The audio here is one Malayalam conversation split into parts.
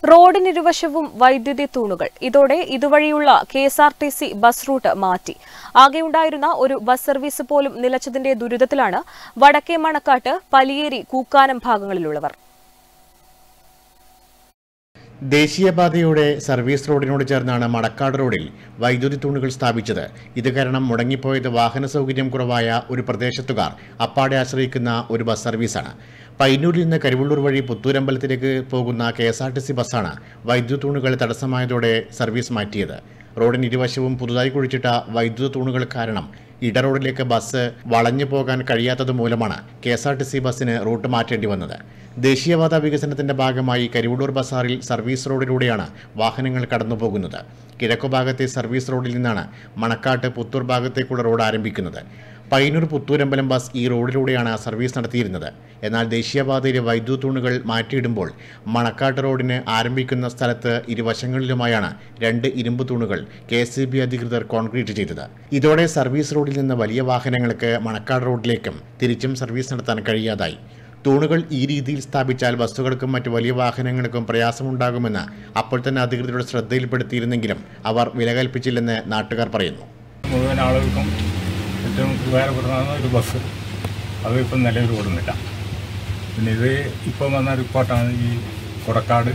റോഡിനിരുവശവും വൈദ്യുതി തൂണുകൾ ഇതോടെ ഇതുവഴിയുള്ള K S R T C bus route മാറ്റി ആകെയുണ്ടായിരുന്ന ഒരു ബസ് സർവീസ് പോലും നിലച്ചതിന്റെ ദുരിതത്തിലാണ് വടക്കേ മണക്കാട്ട് പലിയേരി കൂക്കാനം ഭാഗങ്ങളിലുള്ളവർ ദേശീയപാതയുടെ സർവീസ് റോഡിനോട് ചേർന്നാണ് മണക്കാട് റോഡിൽ വൈദ്യുതി തൂണുകൾ സ്ഥാപിച്ചത് ഇത് കാരണം മുടങ്ങിപ്പോയത് വാഹന സൗകര്യം കുറവായ ഒരു പ്രദേശത്തുകാർ അപ്പാടെ ആശ്രയിക്കുന്ന ഒരു ബസ് സർവീസാണ് പയ്യന്നൂരിൽ നിന്ന് കരുവള്ളൂർ വഴി പുത്തൂരമ്പലത്തിലേക്ക് പോകുന്ന K S R T C ബസ്സാണ് വൈദ്യുത തൂണുകൾ തടസ്സമായതോടെ സർവീസ് മാറ്റിയത് റോഡിന് ഇരുവശവും പുതുതായി കുഴിച്ചിട്ട വൈദ്യുത തൂണുകൾ കാരണം ഇട റോഡിലേക്ക് ബസ് വളഞ്ഞു പോകാൻ കഴിയാത്തത് മൂലമാണ് K S R T C ബസ്സിന് റൂട്ട് മാറ്റേണ്ടി വന്നത് ദേശീയപാത വികസനത്തിന്റെ ഭാഗമായി കരിവള്ളൂർ ബസാറിൽ സർവീസ് റോഡിലൂടെയാണ് വാഹനങ്ങൾ കടന്നുപോകുന്നത് കിഴക്കുഭാഗത്തെ സർവീസ് റോഡിൽ നിന്നാണ് മണക്കാട്ട് പുത്തൂർ ഭാഗത്തേക്കുള്ള റോഡ് ആരംഭിക്കുന്നത് പയ്യന്നൂർ പുത്തൂരമ്പലം ബസ് ഈ റോഡിലൂടെയാണ് സർവീസ് നടത്തിയിരുന്നത് എന്നാൽ ദേശീയപാതയിലെ വൈദ്യുത തൂണുകൾ മാറ്റിയിടുമ്പോൾ മണക്കാട്ട് റോഡിന് ആരംഭിക്കുന്ന സ്ഥലത്ത് ഇരുവശങ്ങളിലുമായാണ് രണ്ട് ഇരുമ്പ് തൂണുകൾ കെ എസ് അധികൃതർ കോൺക്രീറ്റ് ചെയ്തത് ഇതോടെ സർവീസ് റോഡിൽ നിന്ന് വലിയ വാഹനങ്ങൾക്ക് മണക്കാട് റോഡിലേക്കും തിരിച്ചും സർവീസ് നടത്താൻ കഴിയാതായി തൂണുകൾ ഈ രീതിയിൽ സ്ഥാപിച്ചാൽ ബസ്സുകൾക്കും മറ്റ് വലിയ വാഹനങ്ങൾക്കും പ്രയാസമുണ്ടാകുമെന്ന് അപ്പോൾ തന്നെ അധികൃതരുടെ ശ്രദ്ധയിൽപ്പെടുത്തിയിരുന്നെങ്കിലും അവർ വില കൽപ്പിച്ചില്ലെന്ന് നാട്ടുകാർ പറയുന്നു മുഴുവൻ ആളുകൾക്കും ഏറ്റവും ഉപകാരപ്പെടുന്നതാണ് ഒരു ബസ് അത് ഇപ്പം നിലവിൽ ഓടുന്നില്ല പിന്നെ ഇത് ഇപ്പം വന്ന റിപ്പോർട്ടാണ് ഈ കൊടക്കാട്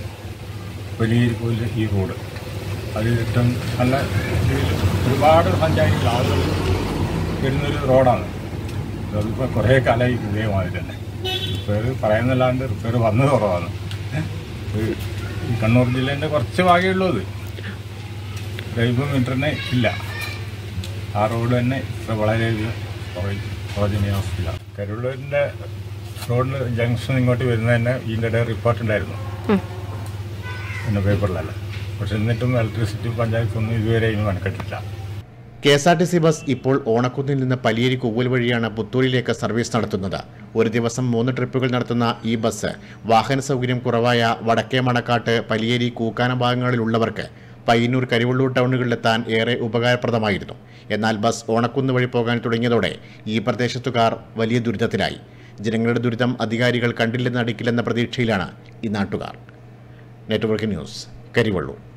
വലിയ ഈ റോഡ് അത് ഏറ്റവും നല്ല രീതിയിൽ ഒരുപാട് സഞ്ചാരികൾ ആളുകൾ വരുന്നൊരു റോഡാണ് അതിപ്പോൾ കുറേ കാലമായി ഇതേമാതിരി തന്നെ റിപ്പയർ പറയുന്നല്ലാണ്ട് റിപ്പയർ വന്നത് കുറവാണ് ഇത് ഈ കണ്ണൂർ ജില്ലേൻ്റെ കുറച്ച് ഭാഗമേ ഉള്ളൂ അത് ഡ്രൈവ് മീറ്ററിനെ ഇല്ല ആ റോഡ് തന്നെ ഇത്ര വളരെയധികം ശോചനീയാവസ്ഥയില്ല കരുളൂരിൻ്റെ റോഡിന് ജംഗ്ഷൻ ഇങ്ങോട്ട് വരുന്നത് തന്നെ ഇതിൻ്റെ ഇടയിൽ റിപ്പോർട്ട് ഉണ്ടായിരുന്നു പിന്നെ പേപ്പറിലല്ല പക്ഷെ എന്നിട്ടും ഇലക്ട്രിസിറ്റി പഞ്ചായത്തൊന്നും ഇതുവരെ ഇതിന് മെനക്കെട്ടില്ല K S R T C bus ഇപ്പോൾ ഓണക്കുന്നിൽ നിന്ന് പലിയേരി കൂവൽ വഴിയാണ് പുത്തൂരിലേക്ക് സർവീസ് നടത്തുന്നത് ഒരു ദിവസം മൂന്ന് ട്രിപ്പുകൾ നടത്തുന്ന ഈ ബസ് വാഹന സൗകര്യം കുറവായ വടക്കേ മണക്കാട്ട് പലിയേരി കൂക്കാന ഭാഗങ്ങളിലുള്ളവർക്ക് പയ്യന്നൂർ കരിവള്ളൂർ ടൗണുകളിലെത്താൻ ഏറെ ഉപകാരപ്രദമായിരുന്നു എന്നാൽ ബസ് ഓണക്കുന്ന് വഴി പോകാൻ തുടങ്ങിയതോടെ ഈ പ്രദേശത്തുകാർ വലിയ ദുരിതത്തിലായി ജനങ്ങളുടെ ദുരിതം അധികാരികൾ കണ്ടില്ലെന്ന് അടിക്കില്ലെന്ന പ്രതീക്ഷയിലാണ് ഈ നാട്ടുകാർ നെറ്റ്വർക്ക് ന്യൂസ് കരിവള്ളൂർ